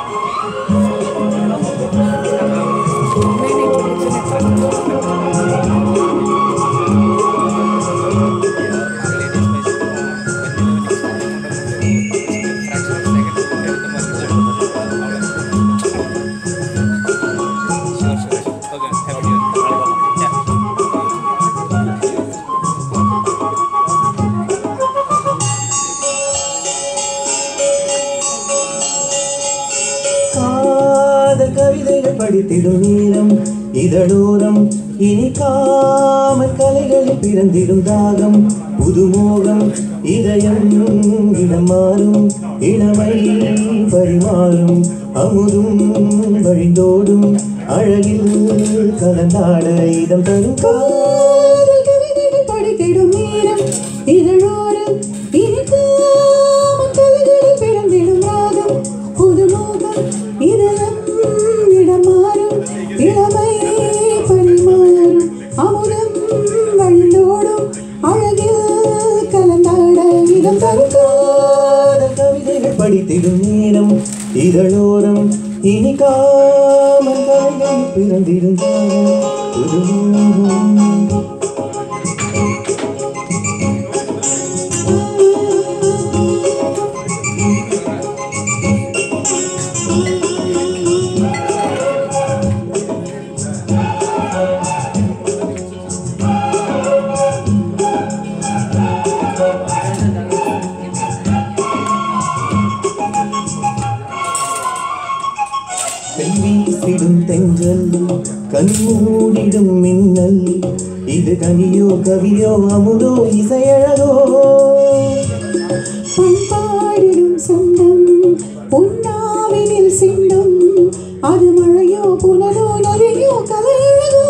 காதல் கவிதைகள் படித்திடும் நேரம் இதழோரம் இனிக்காமல் கலைகளில் பிறந்திடும் தாகம் புதுமோகம் இதயம் இடம் மாறும் இளமை பரிமாறும் அமுதும் வழிந்தோடும் அழகில் கலந்தாட இதம் தரும் காதல் கவிதைகள் படித்திடும் நேரம் இதழோரம் இனிக்காமல் கலைகளில் பிறந்திடும் ராகம் புதுமோகம் இதயம் இடமாறும் இளமை பரிமாறும் அமுதம் வழிந்தோடும் அழகில் கலந்தாட இதம் தரும் காதல் கவிதைகள் படித்திடும் நேரம் இதழோரம் இனிக்காமல் கலைகள் பிறந்திடும் தாகம் புதுமோகம் வீசிடும் தென்றல் கண்மூடிடும் மின்னல் இது கனியோ கவியோ அமுதோ இசையழகோ பண்பாடிடும் சொந்தம் பொன்னாவினில் சின்னம் அது மழையோ புனலோ நதியோ கலையழகோ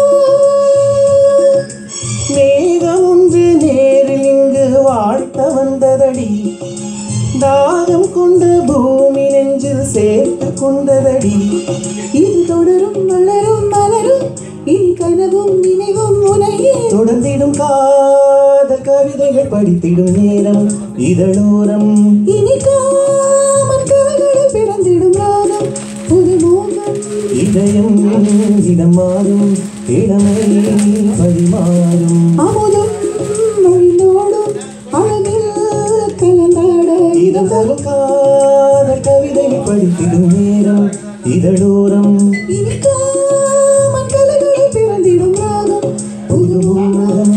மேகம் ஒன்று நேரில் இங்கு வாழ்த்த வந்ததடி தாகம் கொண்ட பூமி நெஞ்சில் சேர்த்து கொண்டதடி இது தொடரும் மலரும் மலரும் இனி கனவும் நினைவும் உனையே தொடர்ந்திடும் காதல் கவிதைகள் படித்திடும் நேரம் இதழோரம் இனி காமன் கலைகளில் பிறந்திடும் ராகம் புதுமோகம் இதயம் இடம் மாறும் இளமை பரிமாறும் அமுதம் வழிந்தோடும் அழகில் கலந்தாட இதம் தரும் காதல் கவிதை படித்திடும் நேரம் இதழோரம் இனி காமன் கலைகளில் பிறந்திடும் ராகம் புதுமோகம்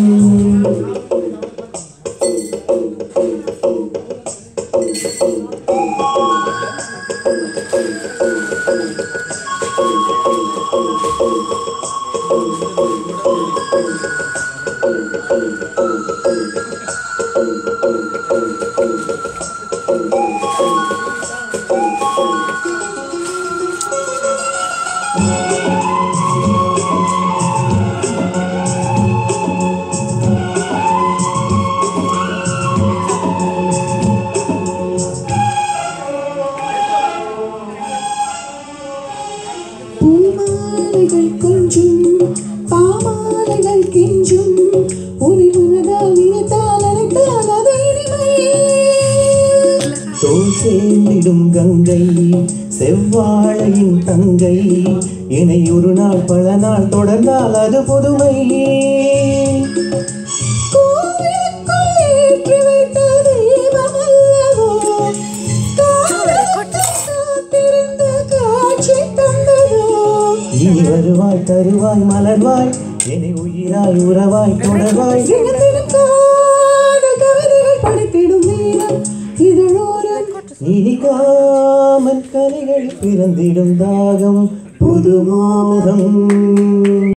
பூமாலைகள் கொஞ்சும் பாமாலைகள் கெஞ்சும் உரி மனதால் நினைத்தால் அனைத்தால் அதை இனிமை தோல் சேர்ந்திடும் கங்கை செவ்வாழையின் தங்கை என்னை ஒரு நாள் பல நாள் தொடர்ந்தால் அது புதுமை கோவிலுக்குள் ஏற்றி வைத்த தீபம் அல்லவோ காவலுக்குள் காத்திருந்த காட்சி தந்ததோ இனி வருவாய் தருவாய் மலர்வாய் என்னை உயிராய் உறவாய் தொடர்வாய் சின்னத்திலும் காதல் கவிதைகள் படித்திடும் நேரம் இதழோரம் இனிக்காமல் கலைகள் பிறந்திடும் தாகம் புதுமோகம்